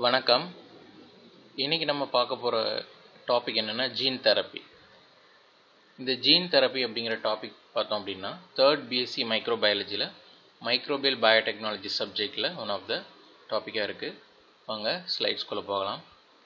வணக்கம் இன்னைக்கு நம்ம பார்க்க போகிற டாபிக் என்னென்னா ஜீன் தெரப்பி இந்த ஜீன் தெரப்பி அப்படிங்கிற டாபிக் பார்த்தோம் அப்படின்னா தேர்ட் பிஎஸ்சி மைக்ரோபயாலஜியில் மைக்ரோபியல் பயோடெக்னாலஜி சப்ஜெக்டில் ஒன் ஆஃப் த டாப்பிக்காக இருக்குது வாங்க ஸ்லைட்ஸ்குள்ளே போகலாம்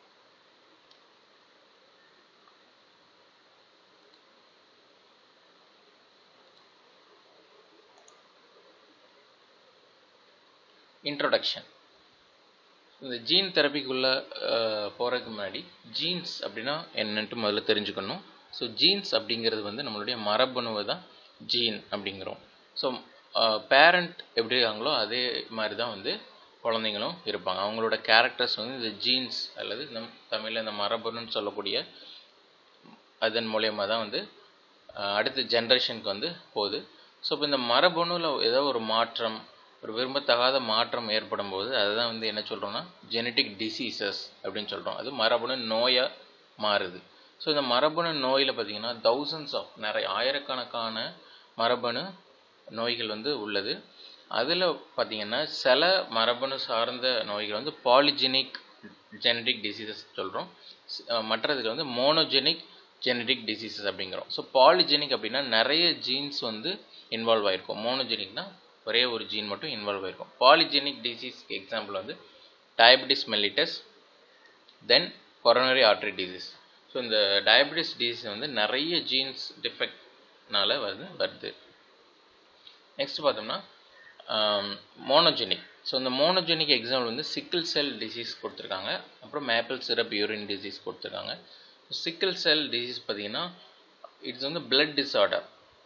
இன்ட்ரோடக்ஷன் இந்த ஜீன் தெரப்பிக்குள்ளே போகிறதுக்கு முன்னாடி ஜீன்ஸ் அப்படின்னா என்னன்ட்டு முதல்ல தெரிஞ்சுக்கணும் ஸோ ஜீன்ஸ் அப்படிங்கிறது வந்து நம்மளுடைய மரபணுவை தான் ஜீன் அப்படிங்கிறோம் ஸோ பேரண்ட் எப்படி இருக்காங்களோ அதே மாதிரி தான் வந்து குழந்தைங்களும் இருப்பாங்க அவங்களோட கேரக்டர்ஸ் வந்து இந்த ஜீன்ஸ் அல்லது நம் தமிழில் இந்த மரபணுன்னு சொல்லக்கூடிய அதன் மூலயமா தான் வந்து அடுத்த ஜென்ரேஷனுக்கு வந்து போகுது ஸோ இப்போ இந்த மரபணுவில் ஏதோ ஒரு மாற்றம் ஒரு விரும்பத்தகாத மாற்றம் ஏற்படும் போது அதுதான் வந்து என்ன சொல்கிறோம்னா ஜெனட்டிக் டிசீசஸ் அப்படின்னு சொல்கிறோம் அது மரபணு நோயாக மாறுது ஸோ இந்த மரபணு நோயில் பார்த்தீங்கன்னா தௌசண்ட்ஸ் ஆஃப் நிறைய ஆயிரக்கணக்கான மரபணு நோய்கள் வந்து உள்ளது அதில் பார்த்தீங்கன்னா சில மரபணு சார்ந்த நோய்கள் வந்து பாலிஜெனிக் ஜெனட்டிக் டிசீசஸ் சொல்கிறோம் மற்றதுக்கு வந்து மோனோஜெனிக் ஜெனட்டிக் டிசீசஸ் அப்படிங்கிறோம் ஸோ பாலிஜெனிக் அப்படின்னா நிறைய ஜீன்ஸ் வந்து இன்வால்வ் ஆகிருக்கும் மோனோஜெனிக்னா ஒரே ஒரு ஜீன் மட்டும் இன்வால்வ் ஆகிருக்கும் பாலிஜெனிக் டிசீஸ்க்கு எக்ஸாம்பிள் வந்து diabetes mellitus then coronary artery disease so இந்த டயபெட்டிஸ் டிசீஸ் வந்து நிறைய ஜீன்ஸ் டிஃபெக்ட்னால வந்து வருது நெக்ஸ்ட் பார்த்தோம்னா மோனோஜெனிக் ஸோ இந்த மோனோஜெனிக் எக்ஸாம்பிள் வந்து சிக்கிள் செல் டிசீஸ் கொடுத்துருக்காங்க அப்புறம் மேப்பிள் சிரப் யூரின் டிசீஸ் கொடுத்துருக்காங்க சிக்கிள் செல் டிசீஸ் பார்த்தீங்கன்னா இட்ஸ் வந்து blood disorder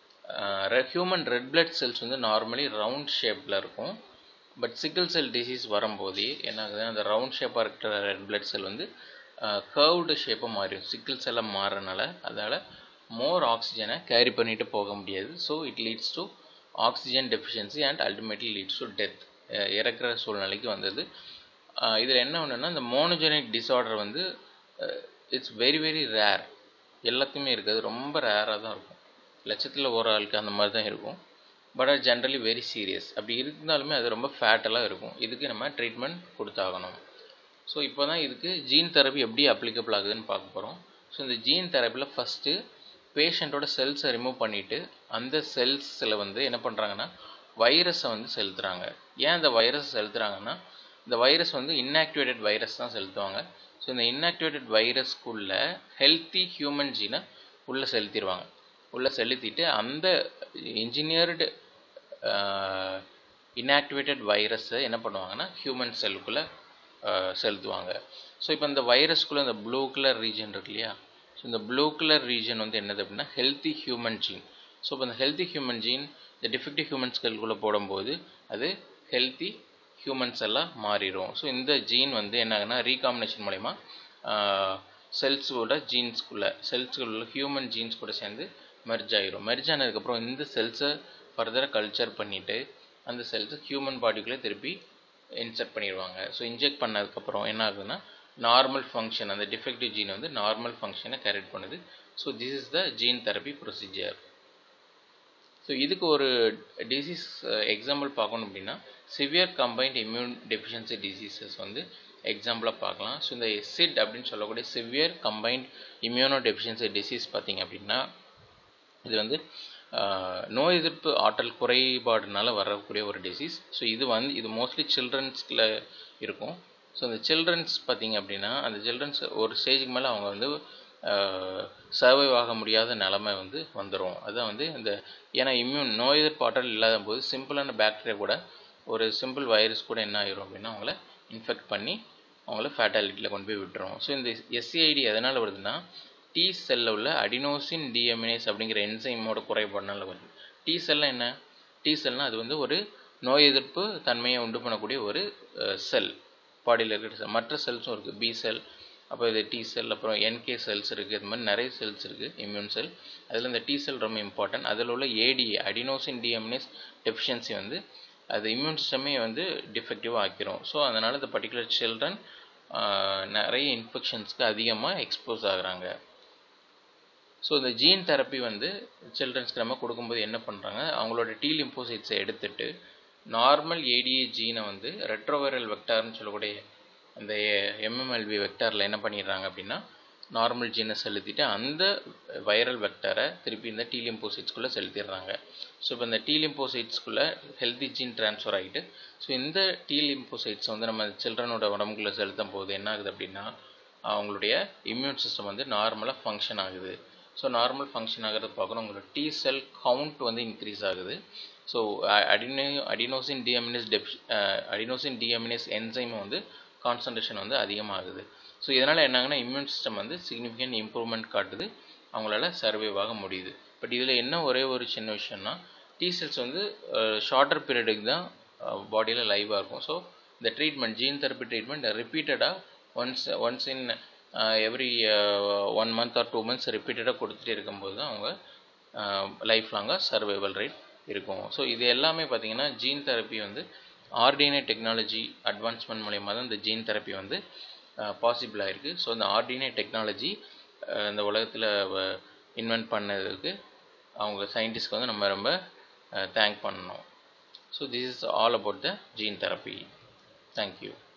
human red blood cells வந்து நார்மலி ரவுண்ட் ஷேப்பில் இருக்கும் பட் சிக்கிள் செல் டிசீஸ் வரும்போதே என்ன ஆகுது அந்த ரவுண்ட் ஷேப்பாக இருக்கிற ரெட் பிளட் செல் வந்து கர்வ்டு ஷேப்பாக மாறிடும் சிக்கிள் செல்லாக மாறுறதுனால அதால் மோர் ஆக்சிஜனை கேரி பண்ணிட்டு போக முடியாது so it leads to oxygen deficiency and ultimately leads to death இறக்குற சூழ்நிலைக்கு வந்தது இதில் என்ன ஒன்றுன்னா இந்த மோனோஜெனிக் டிஸார்டர் வந்து இட்ஸ் வெரி வெரி ரேர் எல்லாத்தையுமே இருக்காது ரொம்ப ரேராக தான் இருக்கும் லட்சத்தில் ஒரு ஆளுக்கு அந்த மாதிரி தான் இருக்கும் பட் அது ஜென்ரலி வெரி சீரியஸ் அப்படி இருந்தாலுமே அது ரொம்ப ஃபேட்டெல்லாம் இருக்கும் இதுக்கு நம்ம ட்ரீட்மெண்ட் கொடுத்தாகணும் ஸோ இப்போ தான் இதுக்கு ஜீன் தெரப்பி எப்படி அப்ளிகபிள் ஆகுதுன்னு பார்க்க போகிறோம் ஸோ இந்த ஜீன் தெரப்பியில் ஃபஸ்ட்டு பேஷண்ட்டோட செல்ஸை ரிமூவ் பண்ணிவிட்டு அந்த செல்ஸில் வந்து என்ன பண்ணுறாங்கன்னா வைரஸை வந்து செலுத்துகிறாங்க ஏன் இந்த வைரஸ் செலுத்துகிறாங்கன்னா இந்த வைரஸ் வந்து இன்ஆக்டிவேட்டட் வைரஸ் தான் செலுத்துவாங்க ஸோ இந்த இன்ஆக்டிவேட்டட் வைரஸ்க்குள்ள ஹெல்த்தி ஹியூமன் ஜீனை உள்ளே செலுத்திடுவாங்க உள்ளே செலுத்திட்டு அந்த இன்ஜினியர்டு இன்ஆக்டிவேட்டட் வைரஸை என்ன பண்ணுவாங்கன்னா ஹியூமன் செல்லுக்குள்ளே செலுத்துவாங்க ஸோ இப்போ இந்த வைரஸ்க்குள்ளே இந்த ப்ளூ கலர் ரீஜன் இருக்கு இல்லையா ஸோ இந்த ப்ளூ கலர் ரீஜன் வந்து என்னது அப்படின்னா ஹெல்த்தி ஹியூமன் ஜீன் ஸோ இப்போ இந்த ஹெல்த்தி ஹியூமன் ஜீன் இந்த டிஃபெக்டிவ் ஹியூமன் செல்குள்ளே போடும்போது அது ஹெல்த்தி ஹியூமன்ஸ் எல்லாம் மாறிடும் ஸோ இந்த ஜீன் வந்து என்ன ஆகுனா ரீகாம்பினேஷன் மூலயமா செல்ஸோட ஜீன்ஸ்குள்ளே செல்ஸ்குள்ள ஹியூமன் ஜீன்ஸ் கூட சேர்ந்து மெர்ஜ் ஆகிரும் மெர்ஜ் ஆனதுக்கப்புறம் இந்த செல்ஸை ஃபர்தராக கல்ச்சர் பண்ணிவிட்டு அந்த செல்ஸை ஹியூமன் பாடிக்குள்ளே திருப்பி இன்செர்ட் பண்ணிடுவாங்க ஸோ இன்ஜெக்ட் பண்ணதுக்கப்புறம் என்ன ஆகுதுன்னா நார்மல் ஃபங்க்ஷன் அந்த டிஃபெக்டிவ் ஜீன் வந்து நார்மல் ஃபங்க்ஷனை கேரிட் பண்ணுது so this is the gene therapy procedure so இதுக்கு ஒரு டிசீஸ் எக்ஸாம்பிள் பார்க்கணும் அப்படின்னா severe combined immune deficiency diseases வந்து எக்ஸாம்பிளாக பார்க்கலாம் ஸோ இந்த எசிட் அப்படின்னு சொல்லக்கூடிய severe combined immunodeficiency disease பார்த்தீங்க அப்படின்னா இது வந்து நோய் எதிர்ப்பு ஆற்றல் குறைபாடுனால வரக்கூடிய ஒரு டிசீஸ் ஸோ இது வந்து இது மோஸ்ட்லி சில்ட்ரன்ஸில் இருக்கும் ஸோ இந்த சில்ட்ரன்ஸ் பார்த்தீங்க அப்படின்னா அந்த சில்ட்ரன்ஸ் ஒரு ஸ்டேஜுக்கு மேலே அவங்க வந்து சர்வைவ் ஆக முடியாத நிலமை வந்து வந்துடும் அதுதான் வந்து இந்த ஏன்னா இம்யூன் நோய் எதிர்ப்பு ஆற்றல் இல்லாத போது சிம்பிளான பாக்டீரியா கூட ஒரு சிம்பிள் வைரஸ் கூட என்ன ஆயிரும் அப்படின்னா அவங்கள இன்ஃபெக்ட் பண்ணி அவங்கள ஃபேட்டாலிட்டியில் கொண்டு போய் விட்டுரும் ஸோ இந்த எஸ்சிஐடி எதனால் வருதுன்னா டி செல்லில் உள்ள அடினோசின் டிஎம்ஏஸ் அப்படிங்கிற என்சைமோட குறைபாடுனால வருது டி செல்னால் என்ன டி செல்னால் அது வந்து ஒரு நோய் எதிர்ப்பு தன்மையை உண்டு பண்ணக்கூடிய ஒரு செல் பாடியில் இருக்கிற செல் மற்ற செல்ஸும் இருக்குது பி செல் அப்போ இது டி செல் அப்புறம் என்கே செல்ஸ் இருக்குது இது மாதிரி நிறைய செல்ஸ் இருக்குது இம்யூன் செல் அதில் இந்த டி செல் ரொம்ப இம்பார்ட்டன்ட் அதில் உள்ள ஏடிஏ அடினோசின் டிஎம்ஏஸ் டெஃபிஷியன்சி வந்து அது இம்யூன் சிஸ்டமே வந்து டிஃபெக்டிவாக ஆக்கிரும் ஸோ அதனால் இந்த பர்டிகுலர் சில்ட்ரன் நிறைய இன்ஃபெக்ஷன்ஸ்க்கு அதிகமாக எக்ஸ்போஸ் ஆகுறாங்க ஸோ இந்த ஜீன் தெரப்பி வந்து சில்ட்ரன்ஸ்க்கு நம்ம கொடுக்கும்போது என்ன பண்ணுறாங்க அவங்களோட டி லிம்போசைட்ஸை எடுத்துட்டு நார்மல் ஏடிஏ ஜீனை வந்து ரெட்ரோவைரல் வெக்டார்னு சொல்லக்கூடிய அந்த எம்எம்எல்வி வெக்டாரில் என்ன பண்ணிடுறாங்க அப்படின்னா நார்மல் ஜீனை செலுத்திட்டு அந்த வைரல் வெக்டரை திருப்பி இந்த டீலியம்போசைட்ஸ்குள்ளே செலுத்திடுறாங்க ஸோ இப்போ இந்த டீலியம்போசைட்ஸ்குள்ளே ஹெல்தி ஜீன் ட்ரான்ஸ்ஃபர் ஆகிட்டு ஸோ இந்த டீலியம்போசைட்ஸ் வந்து நம்ம சில்ட்ரனோட உடம்புக்குள்ளே செலுத்தும் போது என்ன ஆகுது அப்படின்னா அவங்களுடைய இம்யூன் சிஸ்டம் வந்து நார்மலாக ஃபங்க்ஷன் ஆகுது ஸோ நார்மல் ஃபங்க்ஷன் ஆகிறது பார்க்கணும் உங்களோட டி செல் கவுண்ட் வந்து இன்க்ரீஸ் ஆகுது ஸோ அடினோ அடினோசின் டிஎம்என்எஸ் டெப் அடினோசின் டிஎம்என்எஸ் என்சைம் வந்து கான்சன்ட்ரேஷன் வந்து அதிகமாகுது ஸோ இதனால் என்னாங்கன்னா இம்யூன் சிஸ்டம் வந்து சிக்னிஃபிகண்ட் இம்ப்ரூவ்மெண்ட் காட்டுது அவங்களால சர்வைவ் ஆக முடியுது பட் இதில் என்ன ஒரே ஒரு சின்ன விஷயம்னா டி செல்ஸ் வந்து ஷார்ட்டர் பீரியடுக்கு தான் பாடியில் லைவாக இருக்கும் ஸோ இந்த ட்ரீட்மெண்ட் ஜீன் தெரப்பி ட்ரீட்மெண்ட் ரிப்பீட்டடாக once once in every one month or two months ரிப்பீட்டடாக கொடுத்துட்டே இருக்கும்போது தான் அவங்க லைஃப் லாங்காக சர்வைவல் ரேட் இருக்கும் ஸோ இது எல்லாமே பார்த்தீங்கன்னா ஜீன் தெரப்பி வந்து ஆர்டிஎன்ஏ டெக்னாலஜி அட்வான்ஸ்மெண்ட் மூலயமா தான் இந்த ஜீன் தெரப்பி வந்து பாசிபிள் ஆகிருக்கு ஸோ இந்த ஆர்டிஎன்ஏ டெக்னாலஜி இந்த உலகத்தில் இன்வென்ட் பண்ணதுக்கு அவங்க சயின்டிஸ்ட்க்கு வந்து நம்ம ரொம்ப தேங்க் பண்ணணும் so this is all about the gene therapy thank you